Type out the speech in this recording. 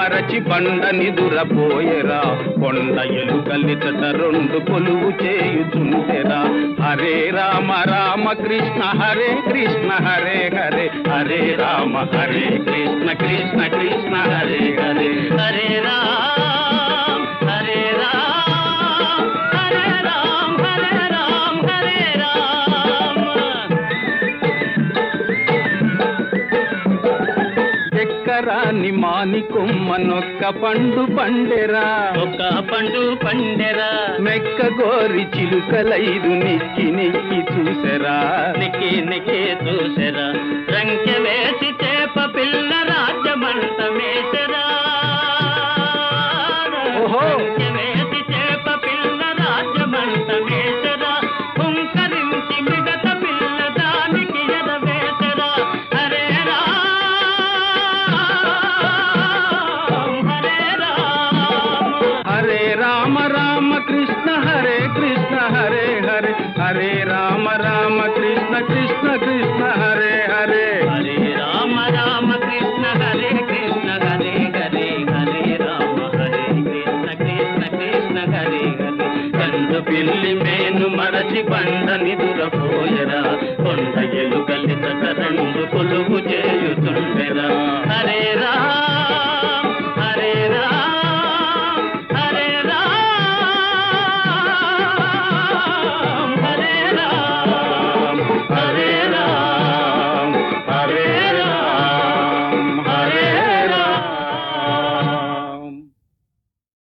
మరచి బండ నిదురపోయెరా కొండ ఎలుకలిచట రెండు కొలువు చేయుచుంటెరా హరే రామ రామ కృష్ణ హరే కృష్ణ హరే హరే హరే రామ హరే కృష్ణ కృష్ణ కృష్ణ హరే హరే హరే రామ్ హరే రామ్ హరే రామ్ హరే రామ్ హరే రామ్ ఎక్కరాని మాని కొమ్మనొక్క పండు పండెరా ఒక పండు పండెరా మెక్క గోరి చిలుకలైదు నిక్కి నిక్కి చూసెరా నెక్కి నెక్కి చూసెరా రంకె వేసి చేప పిల్ల రాజ్యమంత మేసరా ఓహో. రంకె వేసి చేప పిల్ల రాజ్యమంత మేసరా హుంకరించి మిగత పిల్ల దానికి ఎదవేసరా హరే రామ్ హరే రామ్ హరే రామ రామ కృష్ణ హరే కృష్ణ హరే హరే హరే రామ రామ కృష్ణ కృష్ణ కృష్ణ హరే హరే హరే రామ రామ కృష్ణ హరే కృష్ణ హరే హరే హరే రామ హరే కృష్ణ కృష్ణ కృష్ణ హరే హరే కందు పిల్లి మేను మరచి బండ నిదురపోయరా కొండ ఎలుకలి